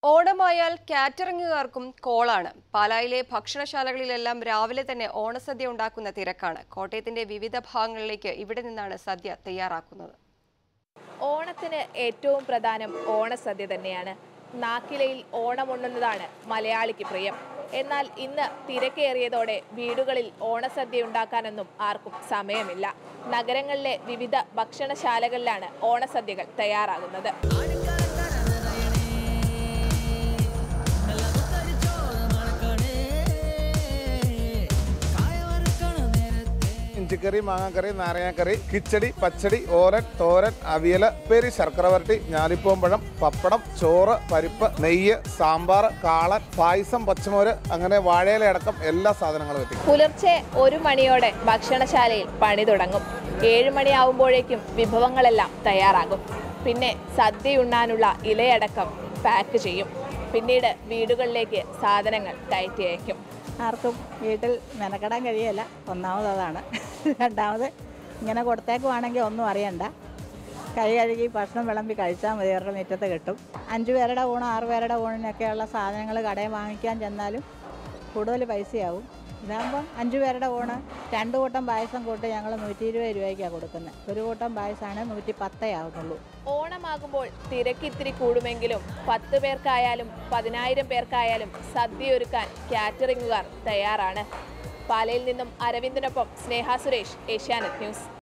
ഓണമായാൽ കാറ്ററിംഗുകാർക്കും കോളാണ് പാലായിലെ ഭക്ഷണശാലകളിലെല്ലാം രാവിലെ തന്നെ ഓണസദ്യ ഉണ്ടാക്കുന്ന തിരക്കാണ് കോട്ടയത്തിന്റെ വിവിധ ഭാഗങ്ങളിലേക്ക് ഇവിടെ നിന്നാണ് സദ്യ തയ്യാറാക്കുന്നത് ഓണത്തിന് ഏറ്റവും പ്രധാനം ഓണസദ്യ തന്നെയാണ് നാക്കിലയിൽ ഓണമുണ്ണുന്നതാണ് മലയാളിക്ക് പ്രിയം എന്നാൽ ഇന്ന് തിരക്കേറിയതോടെ വീടുകളിൽ ഓണസദ്യ ഉണ്ടാക്കാനൊന്നും ആർക്കും സമയമില്ല നഗരങ്ങളിലെ വിവിധ ഭക്ഷണശാലകളിലാണ് ഓണസദ്യകൾ തയ്യാറാകുന്നത് ഇഞ്ചിക്കറി മാങ്ങാക്കറി നാരങ്ങാക്കറി കിച്ചടി പച്ചടി ഓരൻ തോരൻ അവിയൽ ഉപ്പേരി ശർക്കര വരട്ടി ഞാലിപ്പൂമ്പഴം പപ്പടം ചോറ് പരിപ്പ് നെയ്യ് സാമ്പാർ കാളൻ പായസം പച്ചമോര് അങ്ങനെ വാഴയില അടക്കം എല്ലാ സാധനങ്ങളും എത്തിക്കും പുലർച്ചെ ഒരു മണിയോടെ ഭക്ഷണശാലയിൽ പണി തുടങ്ങും ഏഴ് മണിയാവുമ്പോഴേക്കും വിഭവങ്ങളെല്ലാം തയ്യാറാകും പിന്നെ സദ്യയുണ്ണാനുള്ള ഇലയടക്കം പാക്ക് ചെയ്യും പിന്നീട് വീടുകളിലേക്ക് സാധനങ്ങൾ കയറ്റി അയക്കും ആർക്കും വീട്ടിൽ മെനക്കെടാൻ കഴിയല്ല ഒന്നാമത് അതാണ് രണ്ടാമത് ഇങ്ങനെ കൊടുത്തേക്കുവാണെങ്കിൽ ഒന്നും അറിയണ്ട കൈ കഴുകി ഭക്ഷണം വിളമ്പി കഴിച്ചാൽ മതി അവരുടെ മുറ്റത്ത് കിട്ടും അഞ്ച് പേരുടെ ഊണ് ആറ് പേരുടെ ഊണിനൊക്കെയുള്ള സാധനങ്ങൾ കടയിൽ വാങ്ങിക്കാൻ ചെന്നാലും കൂടുതൽ പൈസയാവും ഇതാകുമ്പം അഞ്ച് പേരുടെ ഊണ് രണ്ട് കൂട്ടം പായസം കൂട്ടി ഞങ്ങൾ നൂറ്റി ഇരുപത് രൂപയ്ക്കാണ് കൊടുക്കുന്നത് ഒരു കൂട്ടം പായസമാണ് നൂറ്റി പത്തേ ആവുന്നുള്ളൂ ഓണമാകുമ്പോൾ തിരക്കിത്തിരി കൂടുമെങ്കിലും പത്ത് പേർക്കായാലും പതിനായിരം പേർക്കായാലും സദ്യ ഒരുക്കാൻ കാറ്ററിംഗുകാർ തയ്യാറാണ് പാലയിൽ നിന്നും അരവിന്ദിനൊപ്പം സ്നേഹ സുരേഷ് ഏഷ്യാനെറ്റ് ന്യൂസ്